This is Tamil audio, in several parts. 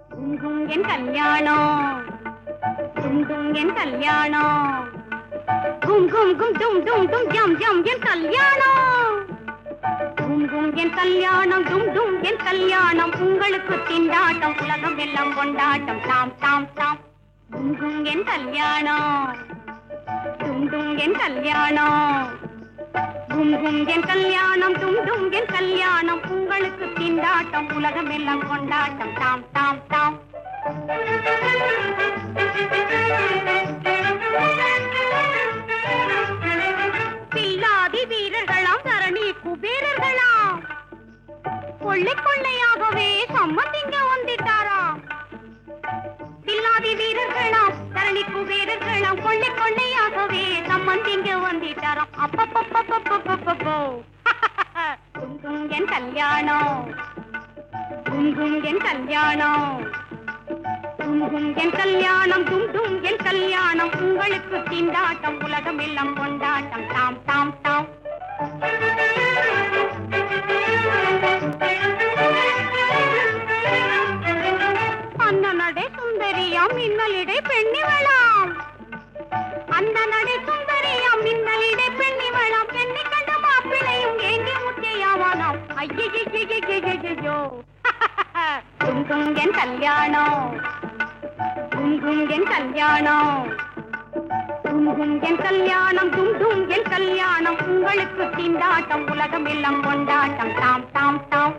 குங்கும் என் கல்யாணம் குங்கும் என் கல்யாணம் கும் கும் கும் டும் டும் டும் ஜம் ஜம் என் கல்யாணம் குங்கும் என் கல்யாணம் டும் டும் என் கல்யாணம் உங்களுக்கு திண்டாட்டம் உலகம் எல்லாம் கொண்டாட்டம் தாம் தாம் தாம் குங்கும் என் கல்யாணம் டும் டும் என் கல்யாணம் கும் கும் என் கல்யாணம் டும் டும் என் கல்யாணம் உங்களுக்கு திண்டாட்டம் உலகம் எல்லாம் கொண்டாட்டம் தாம் தாம் தாம் பில்லாதி வீரர்களாம் தரணி குபேரர்களாம் கொள்ளை கொள்ளையாகவே சம்மந்திங்க வந்துட்டாராம் பில்லாதி வீரர்களாம் தரணி குபேரர்களாம் கொள்ளை கொள்ளையாகவே சம்மந்திங்க வந்துட்டாராம் அப்பப்பப்பப்பப்பப்பப்போ குங்கும் என் கல்யாணம் குங்கும் என் கல்யாணம் குங்கும் என் கல்யாணம் டும் டும் என் கல்யாணம் உங்களுக்கு திண்டாட்டம் உலகம் எல்லாம் கொண்டாட்டம் தாம் தாம் தாம் அந்த நடை சுந்தரியாம் மின்னலிடை பெண்ணிவளாம் அந்த நடை சுந்தரியாம் மின்னலிடை பெண்ணிவளாம் என்னை கண்ட மாப்பிளையும் ஏங்கி முத்தையாவானாம் ஐயோ குங்கும் என் கல்யாணம் குங்கும் என் கல்யாணம் குங்கும் என் கல்யாணம் குங்கும் என் கல்யாணம் உங்களுக்கு திண்டாட்டம் உலகம் எல்லாம் கொண்டாட்டம் தாம் தாம் தாம்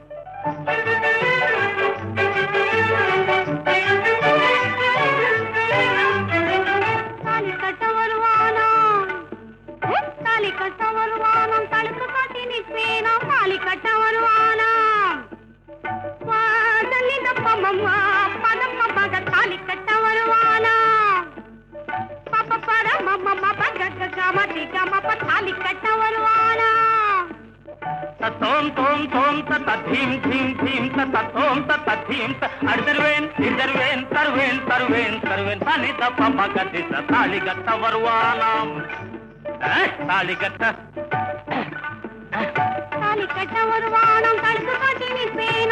தாலி கட்ட வருவானாம் தாலி கட்ட வருவானாம் தடுப்பு காட்டி நிற்பேனாம் தாலி கட்ட வருவானாம் வாசலின் அப்பமம்மா பதம்ம மக தாலி கட்ட வருவானா பாப்ப பரமம்ம பக கமதி கமப்ப தாலி கட்ட வருவானா தத்தோம் தோம் தோம் தத்த தீம் தீம் தீம் தத்த தோம் தத்த தீம் த அடிதருவேன் இடிதருவேன் தருவேன் தருவேன் தருவேன் தனி தப்ப மகதி தாலி கட்ட வருவானாம் அஹ், தாலி கட்ட தாலி கட்ட வருவானாம் தடுப்பு காட்டி நிற்பேன்